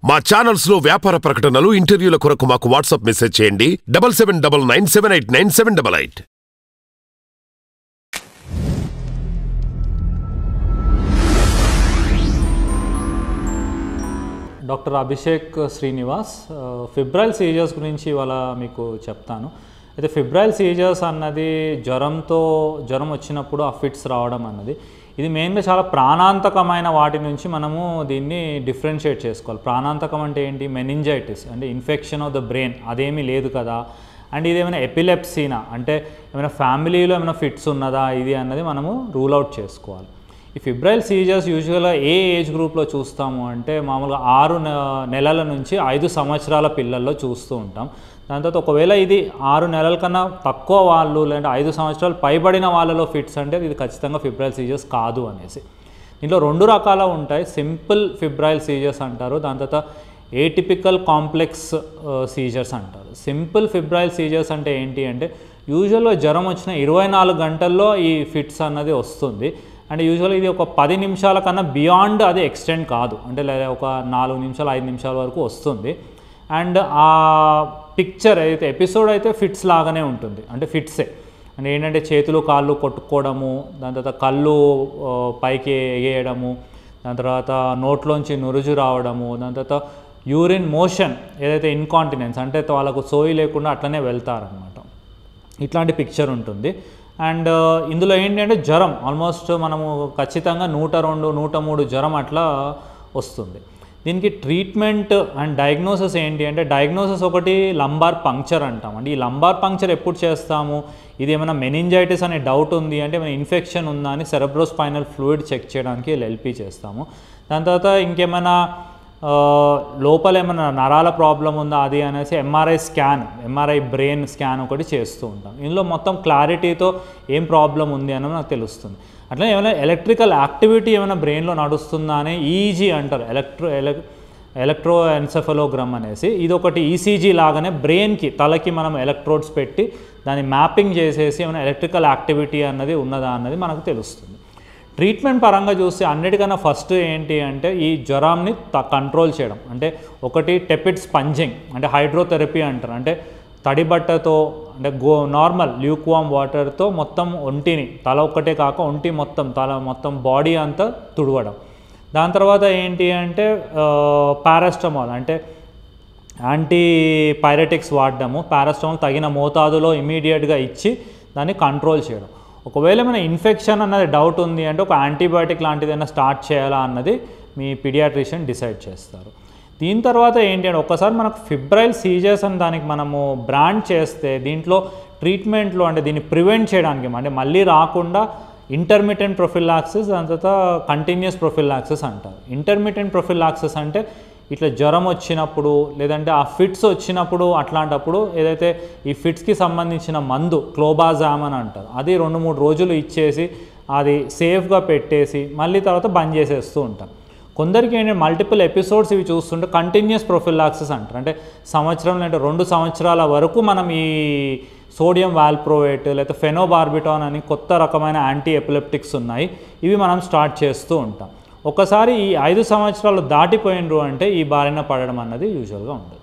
మా ఛానల్స్ లో వ్యాపార ప్రకటనలు ఇంటర్వ్యూల కొరకు మాకు వాట్సాప్ మెసేజ్ చేయండి double seven double nine seven eight nine seven double eight doctor Abhishek Srinivas ఆ, ఫిబ్రైల్ సీజర్స్ గురించి ఇవాళ మీకు చెప్తాను అయితే ఫిబ్రైల్ సీజర్స్ అన్నది జ్వరంతో జ్వరం వచ్చినప్పుడు ఆ ఫిట్స్ రావడం అన్నది ఇది మెయిన్గా చాలా ప్రాణాంతకమైన వాటి నుంచి మనము దీన్ని డిఫరెన్షియేట్ చేసుకోవాలి ప్రాణాంతకం అంటే ఏంటి మెనింజైటిస్ అంటే ఇన్ఫెక్షన్ ఆఫ్ ద బ్రెయిన్ అదేమీ లేదు కదా అండ్ ఇది ఏమైనా ఎపిలెప్సీనా అంటే ఏమైనా ఫ్యామిలీలో ఏమైనా ఫిట్స్ ఉన్నదా ఇది అన్నది మనము రూల్ అవుట్ చేసుకోవాలి ఈ ఫిబ్రైల్ సీజర్స్ యూజువల్గా ఏ ఏజ్ గ్రూప్లో చూస్తాము అంటే మామూలుగా ఆరు నె- నెలల నుంచి ఐదు సంవత్సరాల పిల్లల్లో చూస్తూ ఉంటాం దాని తర్వాత ఒకవేళ ఇది ఆరు నెలల కన్నా తక్కువ వాళ్ళు లేదంటే ఐదు సంవత్సరాలు పైబడిన వాళ్ళలో ఫిట్స్ అంటే ఇది ఖచ్చితంగా ఫిబ్రైల్ సీజర్స్ కాదు అనేసి దీంట్లో రెండు రకాల ఉంటాయి సింపుల్ ఫిబ్రైల్ సీజర్స్ అంటారు దాని తర్వాత ఏటిపికల్ కాంప్లెక్స్ సీజర్స్ అంటారు సింపుల్ ఫిబ్రైల్ సీజర్స్ అంటే ఏంటి అంటే యూజువల్గా జ్వరం వచ్చిన ఇరవై నాలుగు గంటల్లో ఈ ఫిట్స్ అన్నది వస్తుంది అండ్ యూజువల్ ఇది ఒక పది నిమిషాల కన్నా బియాండ్ అది ఎక్స్టెండ్ కాదు అంటే లేదా ఒక నాలుగు నిమిషాలు ఐదు నిమిషాల వరకు వస్తుంది అండ్ ఆ పిక్చర్ అయితే ఎపిసోడ్ అయితే ఫిట్స్ లాగానే ఉంటుంది అంటే ఫిట్సే అంటే ఏంటంటే చేతులు కాళ్ళు కొట్టుకోవడము దాని తర్వాత కళ్ళు ఆ, పైకి ఎగేయడము దాని తర్వాత నోట్లోంచి నురుజు రావడము దాని తర్వాత యూరిన్ మోషన్ ఏదైతే ఇన్కాంటినెన్స్ అంటే వాళ్ళకు సోయి లేకుండా అట్లనే వెళ్తారనమాట ఇట్లాంటి పిక్చర్ ఉంటుంది అండ్ ఇందులో ఏంటంటే జ్వరం ఆల్మోస్ట్ మనము ఖచ్చితంగా నూట రెండు నూట మూడు జ్వరం అట్లా వస్తుంది దీనికి ట్రీట్మెంట్ అండ్ డయాగ్నోసిస్ ఏంటి అంటే డయాగ్నోసిస్ ఒకటి లంబార్ పంక్చర్ అంటాం అంటే ఈ లంబార్ పంక్చర్ ఎప్పుడు చేస్తాము ఇది ఏమైనా మెనింజైటిస్ అనే డౌట్ ఉంది అంటే ఏమైనా ఇన్ఫెక్షన్ ఉందా అని సెరబ్రోస్పైనల్ ఫ్లూయిడ్ చెక్ చేయడానికి ఎల్పి చేస్తాము దాని తర్వాత ఇంకేమైనా ఆ, లోపల ఏమైనా నరాల ప్రాబ్లం ఉందా అది అనేసి MRI scan MRI brain scan ఒకటి చేస్తూ ఉంటాం ఇందులో మొత్తం క్లారిటీతో ఏం ప్రాబ్లం ఉంది అని నాకు తెలుస్తుంది అట్లా ఏమైనా ఎలక్ట్రికల్ యాక్టివిటీ ఏమైనా బ్రెయిన్లో నడుస్తుందా అని ఈజీ అంటారు ఎలక్ట్రో ఎలక్ ఎలక్ట్రో ఎన్సెఫలోగ్రామ్ అనేసి ఇది ఒకటి ఈసీజీ లాగానే బ్రెయిన్కి తలకి మనం ఎలక్ట్రోడ్స్ పెట్టి దాన్ని మ్యాపింగ్ చేసేసి ఏమైనా ఎలక్ట్రికల్ యాక్టివిటీ అన్నది ఉన్నదా అన్నది మనకు తెలుస్తుంది ట్రీట్మెంట్ పరంగా చూస్తే అన్నిటికన్నా ఫస్ట్ ఏంటి అంటే ఈ జ్వరాన్ని త కంట్రోల్ చేయడం అంటే ఒకటి టెపిడ్ స్పంజింగ్ అంటే హైడ్రోథెరపీ అంటారు అంటే తడి బట్టతో అంటే గో నార్మల్ ల్యూక్వామ్ వాటర్తో మొత్తం ఒంటిని తల ఒక్కటే కాక ఒంటి మొత్తం తల మొత్తం బాడీ అంతా తుడవడం దాని తర్వాత ఏంటి అంటే పారాస్టమాల్ అంటే యాంటీ పైరటిక్స్ వాడడము పారాస్టమాల్ తగిన మోతాదులో ఇమీడియట్గా ఇచ్చి దాన్ని కంట్రోల్ చేయడం ఒకవేళ మన ఇన్ఫెక్షన్ అన్నది డౌట్ ఉంది అంటే ఒక యాంటీబయాటిక్ లాంటిదైనా స్టార్ట్ చేయాలా అన్నది మీ పీడియాట్రిషియన్ డిసైడ్ చేస్తారు దీని తర్వాత ఏంటి అంటే ఒక్కసారి మనకు ఫిబ్రైల్ సీజర్స్ అని దానికి మనము బ్రాండ్ చేస్తే దీంట్లో ట్రీట్మెంట్లో అంటే దీన్ని ప్రివెంట్ చేయడానికి అంటే మళ్ళీ రాకుండా ఇంటర్మీడియట్ ప్రొఫిలాక్సిస్ దాని తర్వాత కంటిన్యూస్ ప్రొఫిలాక్సిస్ అంటారు ఇంటర్మీడియట్ ప్రొఫిలాక్సిస్ అంటే ఇట్లా జ్వరం వచ్చినప్పుడు లేదంటే ఆ ఫిట్స్ వచ్చినప్పుడు అట్లాంటప్పుడు ఏదైతే ఈ ఫిట్స్కి సంబంధించిన మందు క్లోబాజామ్ అని అంటారు అది రెండు మూడు రోజులు ఇచ్చేసి అది సేఫ్గా పెట్టేసి మళ్ళీ తర్వాత బంద్ చేసేస్తూ ఉంటాం కొందరికి ఏంటంటే మల్టిపుల్ ఎపిసోడ్స్ ఇవి చూస్తుంటే కంటిన్యూస్ ప్రొఫిలాక్సిస్ అంటారు అంటే సంవత్సరం అంటే రెండు సంవత్సరాల వరకు మనం ఈ సోడియం వాల్ప్రోవేట్ లేకపోతే ఫెనోబార్బిటాన్ అని కొత్త రకమైన యాంటీ ఎపిలెప్టిక్స్ ఉన్నాయి ఇవి మనం స్టార్ట్ చేస్తూ ఉంటాం ఒకసారి ఈ ఐదు సంవత్సరాలు దాటిపోయినరు అంటే ఈ బారిన పడడం అన్నది యూజువల్గా ఉంటుంది